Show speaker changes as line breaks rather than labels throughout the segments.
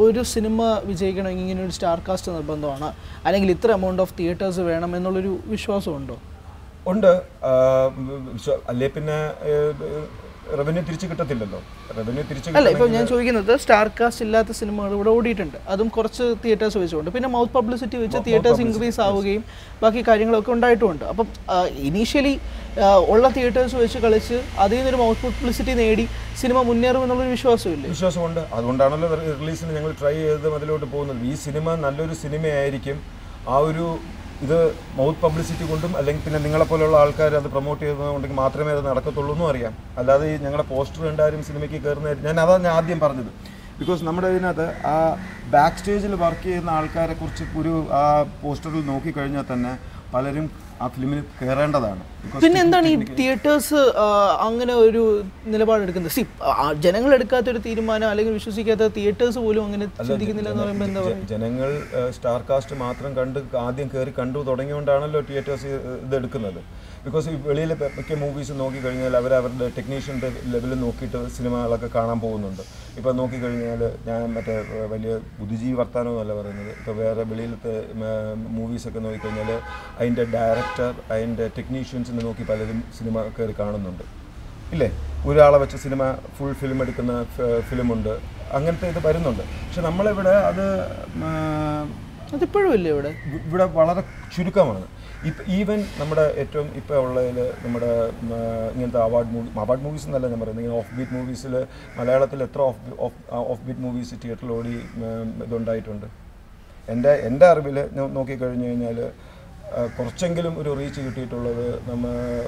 ഒരു സിനിമ വിജയിക്കണമെങ്കിൽ ഇങ്ങനെ ഒരു സ്റ്റാർ കാസ്റ്റ് നിർബന്ധമാണ് അല്ലെങ്കിൽ ഇത്ര എമൗണ്ട് ഓഫ് തിയേറ്റേഴ്സ് വേണം എന്നുള്ളൊരു വിശ്വാസമുണ്ടോ
ഉണ്ട് ആ, വിശ്വ- അല്ലേ പിന്നെ റവന്യൂ തിരിച്ചു കിട്ടത്തില്ലല്ലോ റവന്യൂ തിരിച്ചു
അല്ല ഇപ്പോൾ ഞാൻ
കിട്ടണമെങ്കിൽ
ചോദിക്കുന്നത് സ്റ്റാർ കാസ്റ്റ് ഇല്ലാത്ത സിനിമകൾ ഇവിടെ ഓടിയിട്ടുണ്ട് അതും കുറച്ച് തിയേറ്റേഴ്സ് വെച്ചുകൊണ്ട് പിന്നെ മൗത്ത് പബ്ലിസിറ്റി വെച്ച് തിയേറ്റേഴ്സ് ഇൻക്രീസ് ആവുകയും ബാക്കി കാര്യങ്ങളൊക്കെ ഉണ്ടായിട്ടുമുണ്ട് അപ്പം ഇനീഷ്യലി ഉള്ള തിയേറ്റേഴ്സ് വെച്ച് കളിച്ച് അതിൽ നിന്നൊരു മൗത്ത് പബ്ലിസിറ്റി നേടി സിനിമ മുന്നേറും എന്നുള്ളൊരു വിശ്വാസമില്ലേ
വിശ്വാസമുണ്ട് അതുകൊണ്ടാണല്ലോ റിലീസിന് ഞങ്ങൾ ട്രൈ ചെയ്ത് അതിലോട്ട് പോകുന്നത് ഈ സിനിമ നല്ലൊരു സിനിമയായിരിക്കും ആ ഒരു ഇത് മൗത്ത് പബ്ലിസിറ്റി കൊണ്ടും അല്ലെങ്കിൽ പിന്നെ നിങ്ങളെപ്പോലുള്ള ആൾക്കാർ അത് പ്രൊമോട്ട് ചെയ്തതുകൊണ്ടെങ്കിൽ മാത്രമേ അത് നടക്കത്തുള്ളൂ എന്നും അറിയാം അല്ലാതെ ഈ ഞങ്ങളുടെ പോസ്റ്റർ കണ്ടാരും സിനിമയ്ക്ക് കയറുന്ന ഞാൻ അതാണ് ഞാൻ ആദ്യം പറഞ്ഞത് ബിക്കോസ് നമ്മുടെ ഇതിനകത്ത് ആ ബാക്ക് സ്റ്റേജിൽ വർക്ക് ചെയ്യുന്ന ആൾക്കാരെ കുറിച്ച് ഒരു ആ പോസ്റ്ററിൽ നോക്കിക്കഴിഞ്ഞാൽ തന്നെ പലരും ആ ഫിലിമിൽ കയറേണ്ടതാണ് Because
പിന്നെ എന്താണ് ഈ തിയേറ്റേഴ്സ് അങ്ങനെ ഒരു നിലപാടെടുക്കുന്നത് സി ജനങ്ങൾ എടുക്കാത്ത ഒരു തീരുമാനം അല്ലെങ്കിൽ വിശ്വസിക്കാത്ത തിയേറ്റേഴ്സ് പോലും അങ്ങനെ ചിന്തിക്കുന്നില്ല എന്ന് പറയുമ്പോൾ എന്താ
ജ- ജനങ്ങൾ ഏഹ്, സ്റ്റാർ കാസ്റ്റ് മാത്രം കണ്ട് ആദ്യം കയറി കണ്ടു തുടങ്ങിയോണ്ടാണല്ലോ തിയേറ്റേഴ്സ് ഇത് എടുക്കുന്നത് ബിക്കോസ് ഈ വെളിയിലെ പെ- മിക്ക മൂവീസ് നോക്കിക്കഴിഞ്ഞാൽ അവർ അവരുടെ ടെക്നീഷ്യൻ്റെ ലെവലിൽ നോക്കിയിട്ട് സിനിമകളൊക്കെ കാണാൻ പോകുന്നുണ്ട് ഇപ്പം നോക്കിക്കഴിഞ്ഞാൽ ഞാൻ മറ്റേ ഏഹ്, വലിയ ബുദ്ധിജീവി വർത്താനമൊന്നുമല്ല പറയുന്നത് ഇപ്പോൾ വേറെ വെളിയിലത്തെ മൂവീസൊക്കെ നോക്കിക്കഴിഞ്ഞാൽ അതിൻ്റെ ഡയറക്ടർ അതിൻ്റെ ടെക്നീഷ്യൻസിനെ നോക്കി പലരും സിനിമ കയറി കാണുന്നുണ്ട് ഇല്ലേ ഒരാളെ വെച്ച് സിനിമ ഫുൾ ഫിലിം എടുക്കുന്ന ഫിലിമുണ്ട് അങ്ങനത്തെ ഇത് വരുന്നുണ്ട് പക്ഷെ നമ്മളിവിടെ അത് ഉം,
അതിപ്പോഴും ഇല്ലേ ഇവിടെ
ഇവ- ഇവിടെ വളരെ ചുരുക്കമാണ് ഇപ്പം ഈവൻ നമ്മുടെ ഏറ്റവും ഇപ്പോൾ ഉള്ളതിൽ നമ്മുടെ ഉം, ഇങ്ങനത്തെ അവാർഡ് മൂവി അവാർഡ് മൂവീസ് എന്നല്ല ഞാൻ പറയുന്നത് ഇങ്ങനെ ഓഫ് ബീറ്റ് മൂവീസിൽ മലയാളത്തിൽ എത്ര ഓഫ് ഓഫ് ബീറ്റ് മൂവീസ് തിയേറ്ററിൽ ഓടി ഉം, ഇതുണ്ടായിട്ടുണ്ട് എൻ്റെ എൻ്റെ അറിവിൽ നോക്കിക്കഴിഞ്ഞ് കഴിഞ്ഞാൽ കുറച്ചെങ്കിലും ഒരു റീച്ച് കിട്ടിയിട്ടുള്ളത് നമ്മ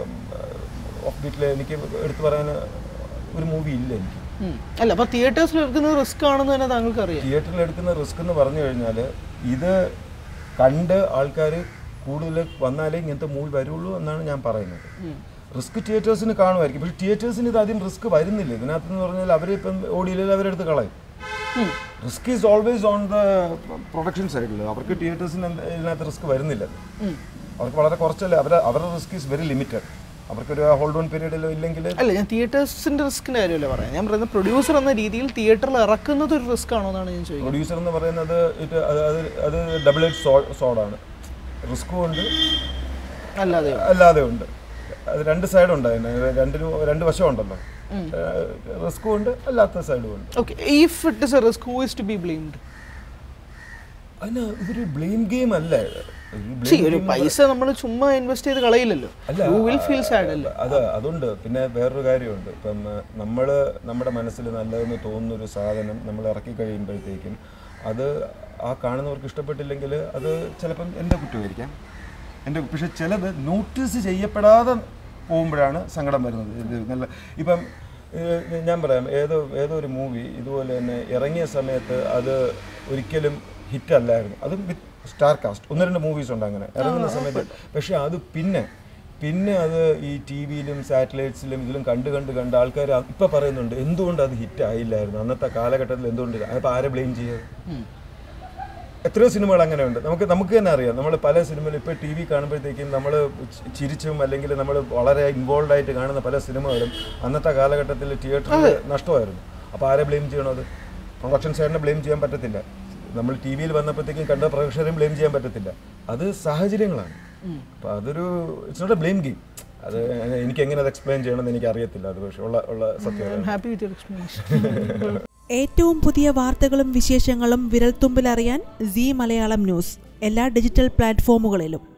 ഓഫ് ബീറ്റിൽ എനിക്ക് എടുത്തു പറയാൻ ഒരു മൂവി ഇല്ല എനിക്ക്
ഉം. അല്ല അപ്പൊ തിയേറ്റേഴ്സിൽ എടുക്കുന്നത് റിസ്ക് ആണെന്ന് തന്നെ താങ്കൾക്ക് അറിയാം
തിയേറ്ററിൽ എടുക്കുന്ന റിസ്ക് എന്ന് പറഞ്ഞു കഴിഞ്ഞാൽ ഇത് കണ്ട് ആൾക്കാർ കൂടുതൽ വന്നാലേ ഇങ്ങനത്തെ മൂവി വരുള്ളൂ എന്നാണ് ഞാൻ പറയുന്നത് റിസ്ക് തിയേറ്റേഴ്സിന് കാണുമായിരിക്കും പക്ഷേ തിയേറ്റേഴ്സിന് ഇത് ആദ്യം റിസ്ക് വരുന്നില്ല ഇതിനകത്ത് എന്ന് പറഞ്ഞാൽ അവർ ഇപ്പം ഓടിയില്ലെങ്കിൽ അവരെടുത്ത് കളയും risk is always on the production സൈഡിൽ അവർക്ക് തിയേറ്റേഴ്സിന് ഇതിനകത്ത് റിസ്ക് വരുന്നില്ല അവർക്ക് വളരെ കുറച്ചല്ലേ അവർ അവരുടെ റിസ്ക് ഈസ് വെരി ലിമിറ്റഡ് അവർക്കൊരു ഹോൾഡ് ഓൺ പീരീഡിൽ ഇല്ലെങ്കിൽ
അല്ല ഞാൻ തിയേറ്റേഴ്സിന്റെ റിസ്കിന്റെ കാര്യമല്ല പറയാം ഞാൻ പറയുന്നത് പ്രൊഡ്യൂസർ എന്ന രീതിയിൽ തിയേറ്ററിൽ ഇറക്കുന്നത് ഒരു റിസ്ക് ആണോ എന്നാണ് ഞാൻ ചോദിക്കുന്നത്
പ്രൊഡ്യൂസർ എന്ന് പറയുന്നത് ഇത് അത് അത് അത് ഡബിൾ എയ്ഡ് സോ സോഡാണ് റിസ്ക്കും ഉണ്ട്
അല്ലാതെ
അല്ലാതെ ഉണ്ട് അത് രണ്ട് സൈഡ് ഉണ്ട് അതിന് രണ്ടിനും രണ്ട് വശം ഉണ്ടല്ലോ റിസ്ക്കും ഉണ്ട് അല്ലാത്ത സൈഡും ഉണ്ട്
okay if it is a risk who is to be blamed
അതിന് ഇതൊരു ബ്ലെയിം ഗെയിം അല്ല ഇത്. ഒരു blame
See, ഒരു
game
പൈസ നമ്മൾ ചുമ്മാ ഇൻവെസ്റ്റ് ചെയ്ത് കളയില്ലല്ലോ
അല്ല,
യു വിൽ ഫീൽ സാഡ് അല്ലേ
അത് അതുണ്ട് പിന്നെ വേറൊരു കാര്യമുണ്ട് ഇപ്പം നമ്മൾ നമ്മുടെ മനസ്സിൽ നല്ലതെന്ന് തോന്നുന്ന ഒരു സാധനം നമ്മൾ ഇറക്കി കഴിയുമ്പോഴത്തേക്കും അത് ആ കാണുന്നവർക്ക് ഇഷ്ടപ്പെട്ടില്ലെങ്കിൽ അത് ചിലപ്പം എൻ്റെ കുറ്റമായിരിക്കാം എൻ്റെ പക്ഷെ ചിലത് നോട്ടീസ് ചെയ്യപ്പെടാതെ പോകുമ്പോഴാണ് സങ്കടം വരുന്നത് ഇത് നല്ല ഇപ്പം ഏഹ്, ഞാൻ പറയാം ഏതോ ഏതോ ഒരു മൂവി ഇതുപോലെ തന്നെ ഇറങ്ങിയ സമയത്ത് അത് ഒരിക്കലും ഹിറ്റ് അല്ലായിരുന്നു അതും വിത്ത് സ്റ്റാർ കാസ്റ്റ് ഒന്ന് രണ്ട് മൂവീസ് ഉണ്ട് അങ്ങനെ ഇറങ്ങുന്ന സമയത്ത് പക്ഷെ അത് പിന്നെ പിന്നെ അത് ഈ ടി വിയിലും സാറ്റലൈറ്റ്സിലും ഇതിലും കണ്ട് കണ്ട് കണ്ട് ആൾക്കാർ ഇപ്പം പറയുന്നുണ്ട് എന്തുകൊണ്ട് അത് ഹിറ്റ് ആയില്ലായിരുന്നു അന്നത്തെ കാലഘട്ടത്തിൽ എന്തുകൊണ്ട് അപ്പോൾ ആരെ ബ്ലെയിം ചെയ്യത് എത്രയോ സിനിമകൾ അങ്ങനെയുണ്ട് നമുക്ക് നമുക്ക് തന്നെ അറിയാം നമ്മൾ പല സിനിമകളും ഇപ്പോൾ ടി വി കാണുമ്പോഴത്തേക്കും നമ്മൾ ചിരിച്ചും അല്ലെങ്കിൽ നമ്മൾ വളരെ ഇൻവോൾവ് ആയിട്ട് കാണുന്ന പല സിനിമകളും അന്നത്തെ കാലഘട്ടത്തിൽ തിയേറ്ററിൽ നഷ്ടമായിരുന്നു അപ്പോൾ ആരെ ബ്ലെയിം ചെയ്യണോ അത് പ്രൊഡക്ഷൻ സൈഡിനെ ബ്ലെയിം ചെയ്യാൻ പറ്റത്തില്ല നമ്മൾ ടി വിയിൽ വന്നപ്പോഴത്തേക്കും കണ്ട പ്രേക്ഷകരെയും ബ്ലെയിം ചെയ്യാൻ പറ്റത്തില്ല അത് സാഹചര്യങ്ങളാണ് അപ്പോൾ അതൊരു it's not a blame game അത് എനിക്ക് എങ്ങനെ അത് എക്സ്പ്ലെയിൻ ചെയ്യണമെന്ന് എനിക്ക് അറിയത്തില്ല അത് പക്ഷേ ഉള്ള ഉള്ള സത്യം
ഹാപ്പി വിത്ത് യുവർ എക്സ്പ്ലനേഷൻ
ഏറ്റവും പുതിയ വാർത്തകളും വിശേഷങ്ങളും വിരൽത്തുമ്പിലറിയാൻ സി മലയാളം ന്യൂസ് എല്ലാ ഡിജിറ്റൽ പ്ലാറ്റ്ഫോമുകളിലും